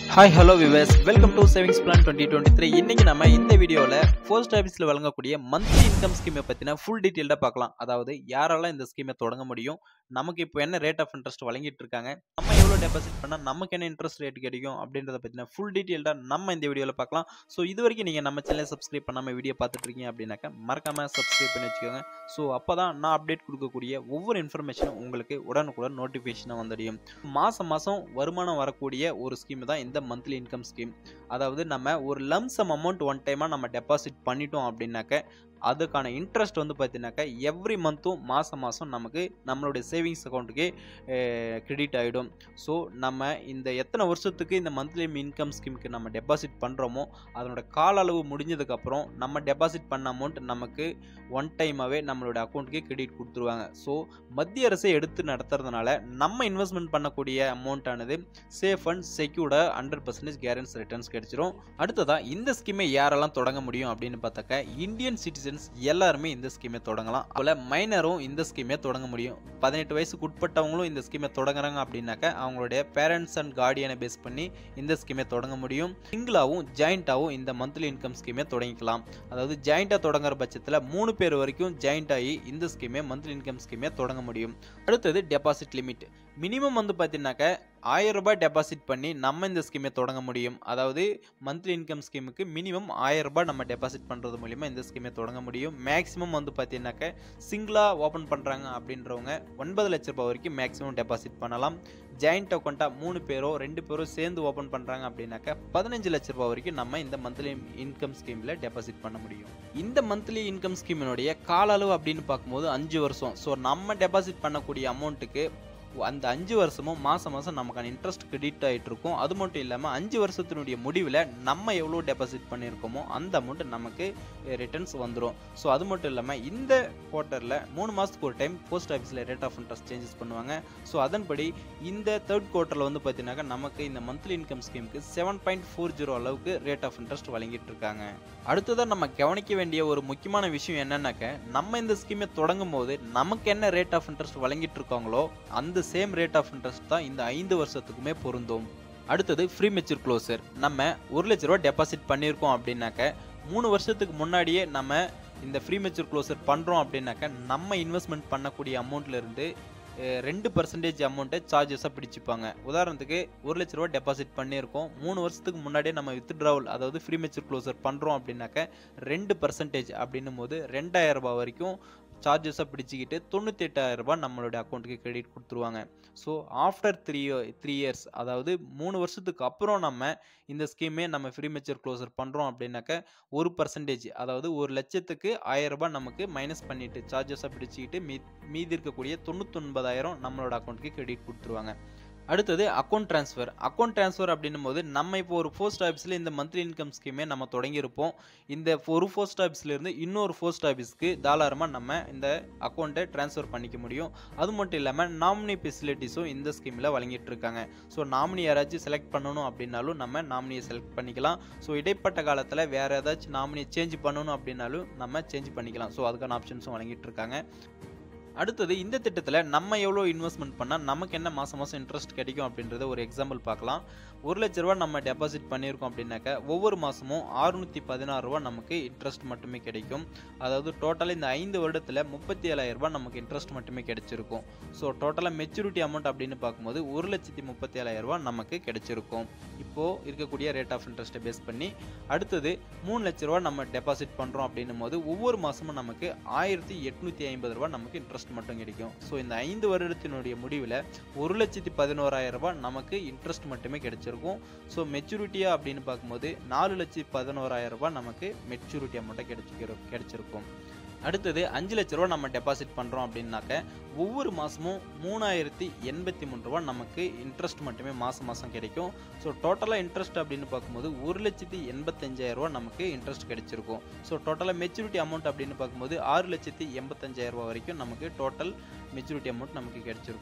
hi hello viewers welcome to savings plan twenty twenty three இன்னைக்கு நம்ம இந்த வீடியோவில் போஸ்ட் ஆஃபீஸில் வழங்கக்கூடிய மந்த்லி இன்கம் ஸ்கீமை பற்றின ஃபுல் டீட்டெயில்டாக பார்க்கலாம் அதாவது யாரெல்லாம் இந்த ஸ்கீமை தொடங்க முடியும் நமக்கு இப்போ என்ன ரேட் ஆஃப் இன்ட்ரெஸ்ட் வழங்கிட்டு இருக்காங்க நம்ம எவ்வளோ டெபாசிட் பண்ணால் நமக்கு என்ன இன்ட்ரெஸ்ட் ரேட் கிடைக்கும் அப்படின்றத பற்றின ஃபுல் டீட்டெயில்டாக நம்ம இந்த வீடியோவில் பார்க்கலாம் ஸோ இது வரைக்கும் நீங்கள் நம்ம சேனலை சப்ஸ்கிரைப் பண்ணாமல் வீடியோ பார்த்துட்டு இருக்கீங்க அப்படின்னாக்கா மறக்காமல் சப்ஸ்கிரைப் பண்ணி வச்சுக்கோங்க ஸோ அப்போ தான் நான் அப்டேட் கொடுக்கக்கூடிய ஒவ்வொரு இன்ஃபர்மேஷனும் உங்களுக்கு உடனுக்குடன் நோட்டிஃபிகேஷனாக வந்துடும் மாதம் மாதம் வருமானம் வரக்கூடிய ஒரு ஸ்கீம் தான் இந்த மந்த்லி இன்கம் ஸ்கீம் அதாவது நம்ம ஒரு லம்சம் அமௌண்ட் ஒன் டைமாக நம்ம டெபாசிட் பண்ணிட்டோம் அப்படின்னாக்க அதுக்கான இன்ட்ரெஸ்ட் வந்து பார்த்தீங்கன்னாக்கா எவ்ரி மந்த்தும் மாதம் மாதம் நமக்கு நம்மளுடைய சேவிங்ஸ் அக்கௌண்ட்டுக்கு கிரெடிட் ஆகிடும் ஸோ நம்ம இந்த எத்தனை வருஷத்துக்கு இந்த மந்த்லி இன்கம் ஸ்கீமுக்கு நம்ம டெபாசிட் பண்ணுறோமோ அதனோட கால அளவு முடிஞ்சதுக்கப்புறம் நம்ம டெபாசிட் பண்ண அமௌண்ட் நமக்கு ஒன் டைமாகவே நம்மளோட அக்கௌண்ட்டுக்கு கிரெடிட் கொடுத்துருவாங்க ஸோ மத்திய அரசை எடுத்து நடத்துறதுனால நம்ம இன்வெஸ்ட்மெண்ட் பண்ணக்கூடிய அமௌண்ட் ஆனது சேஃப் அண்ட் செக்யூர்டாக ஹண்ட்ரட் பர்சன்டேஜ் கேரண்ட்ஸ் ரிட்டர்ன்ஸ் கிடைச்சிரும் அடுத்ததாக இந்த ஸ்கீமை யாரெல்லாம் தொடங்க முடியும் அப்படின்னு பார்த்தாக்க இந்தியன் சிட்டிசன்ஸ் எல்லாருமே இந்த ஸ்கீமை தொடங்கலாம் அதில் மைனரும் இந்த ஸ்கீமை தொடங்க முடியும் பதினெட்டு வயசுக்கு உட்பட்டவங்களும் இந்த ஸ்கீமை தொடங்குறாங்க அப்படின்னாக்க அவங்களுடைய பேரண்ட்ஸ் அண்ட் கார்டியனை பேஸ் பண்ணி இந்த ஸ்கீமை தொடங்க முடியும் சிங்கிளாகவும் ஜாயிண்ட்டாகவும் இந்த மந்த்லி இன்கம் ஸ்கீமை தொடங்கிக்கலாம் அதாவது ஜாயிண்ட்டாக தொடங்குற பட்சத்தில் மூணு பேர் வரைக்கும் ஜாயிண்ட் ஆகி இந்த ஸ்கீமை மந்த்லி இன்கம் ஸ்கீமை தொடங்க முடியும் அடுத்தது டெபாசிட் லிமிட் மினிமம் வந்து பார்த்தீங்கன்னாக்க ஆயிரம் ரூபாய் டெபாசிட் பண்ணி நம்ம இந்த ஸ்கீமை தொடங்க முடியும் அதாவது மந்த்லி இன்கம் ஸ்கீமுக்கு மினிமம் ஆயிரம் ரூபாய் நம்ம டெபாசிட் பண்ணுறது மூலிமா இந்த ஸ்கீமை தொடங்க முடியும் மேக்ஸிமம் வந்து பார்த்தீங்கன்னாக்க சிங்கிளாக ஓப்பன் பண்ணுறாங்க அப்படின்றவங்க ஒன்பது லட்ச ரூபாய் வரைக்கும் மேக்ஸிமம் டெபாசிட் பண்ணலாம் ஜாயிண்ட் அக்கௌண்ட்டாக மூணு பேரோ ரெண்டு பேரோ சேர்ந்து ஓப்பன் பண்ணுறாங்க அப்படின்னாக்க பதினஞ்சு லட்ச ரூபாய் வரைக்கும் நம்ம இந்த மந்த்லி இன்கம் ஸ்கீமில் டெபாசிட் பண்ண முடியும் இந்த மந்த்லி இன்கம் ஸ்கீமினுடைய கால அளவு அப்படின்னு பார்க்கும்போது அஞ்சு வருஷம் ஸோ நம்ம டெபாசிட் பண்ணக்கூடிய அமௌண்ட்டுக்கு அந்த அஞ்சு வருஷமும் மாதம் மாதம் நமக்கான இன்ட்ரெஸ்ட் கிரெடிட் ஆகிட்டு இருக்கும் அது மட்டும் இல்லாமல் அஞ்சு வருஷத்தினுடைய முடிவில் நம்ம எவ்வளோ டெபாசிட் பண்ணியிருக்கோமோ அந்த அமௌண்ட் நமக்கு ரிட்டர்ன்ஸ் வந்துடும் ஸோ அது மட்டும் இல்லாமல் இந்த குவார்ட்டரில் மூணு மாதத்துக்கு ஒரு டைம் போஸ்ட் ஆஃபீஸில் ரேட் ஆஃப் இன்ட்ரெஸ்ட் சேஞ்சஸ் பண்ணுவாங்க ஸோ அதன்படி இந்த தேர்ட் குவார்ட்டரில் வந்து பார்த்தீங்கன்னாக்கா நமக்கு இந்த மந்த்லி இன்கம் ஸ்கீமுக்கு செவன் பாயிண்ட் ஃபோர் ஜீரோ அளவுக்கு ரேட் ஆஃப் இன்ட்ரெஸ்ட் வழங்கிட்டு இருக்காங்க அடுத்ததாக நம்ம கவனிக்க வேண்டிய ஒரு முக்கியமான விஷயம் என்னன்னாக்க நம்ம இந்த ஸ்கீமை தொடங்கும் போது நமக்கு என்ன ரேட் ஆஃப் இன்ட்ரெஸ்ட் வழங்கிட்டு இருக்காங்களோ அந்த சேம் ரேட் ஆஃப் இன்ட்ரெஸ்ட் தான் இந்த ஐந்து வருஷத்துக்குமே பொருந்தும் அடுத்தது ஃப்ரீ மெச்சூர் க்ளோசர் நம்ம ஒரு லட்ச ரூபா டெபாசிட் பண்ணியிருக்கோம் அப்படின்னாக்க மூணு வருஷத்துக்கு முன்னாடியே நம்ம இந்த ஃப்ரீ மெச்சூர் க்ளோசர் பண்ணுறோம் அப்படின்னாக்க நம்ம இன்வெஸ்ட்மெண்ட் பண்ணக்கூடிய அமௌண்ட்லேருந்து ரெண்டு பர்சன்டேஜ் அமௌண்ட்டை சார்ஜஸாக பிடிச்சிப்பாங்க உதாரணத்துக்கு ஒரு லட்ச ரூபா டெபாசிட் பண்ணியிருக்கோம் மூணு வருஷத்துக்கு முன்னாடியே நம்ம வித்ட்ராவல் அதாவது ஃப்ரீ மெச்சூர் க்ளோசர் பண்ணுறோம் அப்படின்னாக்க ரெண்டு பர்சன்டேஜ் அப்படின்னும் போது ரெண்டாயிரம் ரூபாய் வரைக்கும் சார்ஜஸை பிடிச்சிக்கிட்டு தொண்ணூற்றி எட்டாயிரம் ரூபாய் நம்மளுடைய அக்கௌண்ட்டுக்கு கிரெடிட் கொடுத்துருவாங்க so after three three years அதாவது மூணு வருஷத்துக்கு அப்புறம் நம்ம இந்த ஸ்கீமே நம்ம ஃப்ரீ மெச்சூர் க்ளோசர் பண்ணுறோம் அப்படின்னாக்க ஒரு பர்சன்டேஜ் அதாவது ஒரு லட்சத்துக்கு ஆயிரம் ரூபாய் நமக்கு மைனஸ் பண்ணிட்டு சார்ஜஸை பிடிச்சிக்கிட்டு மீ மீதி இருக்கக்கூடிய தொண்ணூத்தொன்பதாயிரம் நம்மளோட அக்கௌண்ட்டுக்கு கிரெடிட் கொடுத்துருவாங்க அடுத்தது அக்கௌண்ட் ட்ரான்ஸ்ஃபர் அக்கௌண்ட் ட்ரான்ஸ்ஃபர் அப்படின்னும் போது நம்ம இப்போ ஒரு போஸ்ட் ஆஃபீஸில் இந்த மந்த்லி இன்கம் ஸ்கீமே நம்ம தொடங்கியிருப்போம் இந்த ஒரு போஸ்ட் ஆஃபீஸ்லேருந்து இன்னொரு போஸ்ட் ஆஃபீஸ்க்கு தாராளமாக நம்ம இந்த அக்கௌண்ட்டை ட்ரான்ஸ்ஃபர் பண்ணிக்க முடியும் அது மட்டும் இல்லாமல் நாமினி ஃபெசிலிட்டிஸும் இந்த ஸ்கீமில் வழங்கிட்டு இருக்காங்க ஸோ நாமினி யாராச்சும் செலக்ட் பண்ணணும் அப்படின்னாலும் நம்ம நாமினியை செலக்ட் பண்ணிக்கலாம் ஸோ இடைப்பட்ட காலத்தில் வேறு ஏதாச்சும் நாமினியை சேஞ்ச் பண்ணணும் அப்படின்னாலும் நம்ம சேஞ்ச் பண்ணிக்கலாம் ஸோ அதுக்கான ஆப்ஷன்ஸும் வழங்கிட்டு இருக்காங்க அடுத்தது இந்த திட்டத்தில் நம்ம எவ்வளோ இன்வெஸ்ட்மெண்ட் பண்ணால் நமக்கு என்ன மாதம் மாதம் இன்ட்ரெஸ்ட் கிடைக்கும் அப்படின்றத ஒரு எக்ஸாம்பிள் பார்க்கலாம் ஒரு லட்ச ரூபா நம்ம டெபாசிட் பண்ணியிருக்கோம் அப்படின்னாக்க ஒவ்வொரு மாதமும் அறுநூற்றி பதினாறு ரூபா நமக்கு இன்ட்ரெஸ்ட் மட்டுமே கிடைக்கும் அதாவது டோட்டலாக இந்த ஐந்து வருடத்தில் முப்பத்தி ஏழாயிரம் ரூபாய் நமக்கு இன்ட்ரெஸ்ட் மட்டுமே கிடைச்சிருக்கும் ஸோ டோட்டலாக மெச்சூரிட்டி அமௌண்ட் அப்படின்னு பார்க்கும்போது ஒரு லட்சத்தி முப்பத்தி ஏழாயிரம் ரூபாய் நமக்கு கிடைச்சிருக்கும் இப்போது இருக்கக்கூடிய ரேட் ஆஃப் இன்ட்ரெஸ்ட்டை பேஸ் பண்ணி அடுத்தது மூணு லட்ச ரூபா நம்ம டெபாசிட் பண்ணுறோம் அப்படின்னும் போது ஒவ்வொரு மாதமும் நமக்கு ஆயிரத்தி எட்நூற்றி ஐம்பது ரூபா நமக்கு இன்ட்ரெஸ்ட் மட்டும் கிடைக்கும் ஸோ இந்த ஐந்து வருடத்தினுடைய முடிவில் ஒரு லட்சத்தி பதினோராயிரம் ரூபாய் நமக்கு இன்ட்ரெஸ்ட் மட்டுமே கிடைச்சிருக்கும் ஸோ மெச்சூரிட்டியாக அப்படின்னு பார்க்கும்போது நாலு லட்சத்தி பதினோராயிரம் ரூபாய் நமக்கு மெச்சூரிட்டி அமௌண்ட்டை கிடைச்சிக்கிறோம் கிடைச்சிருக்கும் அடுத்தது அஞ்சு லட்ச ரூபா நம்ம டெபாசிட் பண்ணுறோம் அப்படின்னாக்க ஒவ்வொரு மாதமும் மூணாயிரத்தி எண்பத்தி மூணு ரூபா நமக்கு இன்ட்ரெஸ்ட் மட்டுமே மாதம் மாதம் கிடைக்கும் ஸோ டோட்டலாக இன்ட்ரெஸ்ட் அப்படின்னு பார்க்கும்போது ஒரு லட்சத்தி எண்பத்தஞ்சாயிரம் ரூபா நமக்கு இன்ட்ரெஸ்ட் கிடைச்சிருக்கும் ஸோ டோட்டலாக மெச்சூரிட்டி அமௌண்ட் அப்படின்னு பார்க்கும்போது ஆறு லட்சத்தி எண்பத்தஞ்சாயிரம் ரூபா வரைக்கும் நமக்கு டோட்டல் மெச்சூரிட்டி அமௌண்ட் நமக்கு கிடைச்சிருக்கும்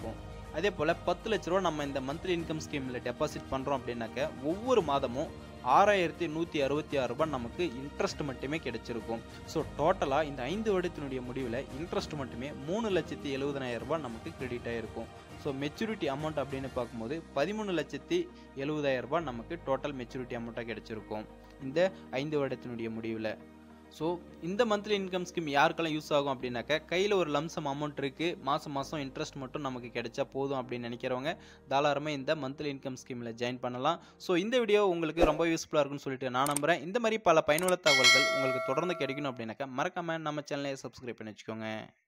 அதே போல் பத்து லட்ச ரூபா நம்ம இந்த மந்த்லி இன்கம் ஸ்கீமில் டெபாசிட் பண்ணுறோம் அப்படின்னாக்க ஒவ்வொரு மாதமும் ஆறாயிரத்தி நூற்றி அறுபத்தி ஆறு ரூபாய் நமக்கு இன்ட்ரெஸ்ட் மட்டுமே கிடைச்சிருக்கும் ஸோ டோட்டலாக இந்த ஐந்து வருடத்தினுடைய முடிவில் இன்ட்ரெஸ்ட் மட்டுமே மூணு லட்சத்தி எழுபதனாயிரம் ரூபாய் நமக்கு கிரெடிட் ஆகிருக்கும் ஸோ மெச்சூரிட்டி அமௌண்ட் அப்படின்னு பார்க்கும்போது பதிமூணு லட்சத்தி எழுபதாயிரம் ரூபாய் நமக்கு டோட்டல் மெச்சூரிட்டி அமௌண்ட்டாக கிடைச்சிருக்கும் இந்த ஐந்து வருடத்தினுடைய முடிவில் ஸோ இந்த மந்த்லி இன்கம் ஸ்கீம் யாருக்கெல்லாம் யூஸ் ஆகும் அப்படின்னாக்கா கையில் ஒரு லம்சம் அமௌண்ட் இருக்குது மாதம் மாதம் இன்ட்ரெஸ்ட் மட்டும் நமக்கு கிடைச்சா போதும் அப்படின்னு நினைக்கிறவங்க தாராளமாக இந்த மந்த்லி இன்கம் ஸ்கீமில் ஜாயின் பண்ணலாம் ஸோ இந்த வீடியோ உங்களுக்கு ரொம்ப யூஸ்ஃபுல்லாக இருக்கும்னு சொல்லிட்டு நான் நம்புகிறேன் இந்த மாதிரி பல பயனுள்ள தகவல்கள் உங்களுக்கு தொடர்ந்து கிடைக்கணும் அப்படின்னாக்கா மறக்காமல் நம்ம சேனலை சப்ஸ்கிரைப் பண்ணி வச்சுக்கோங்க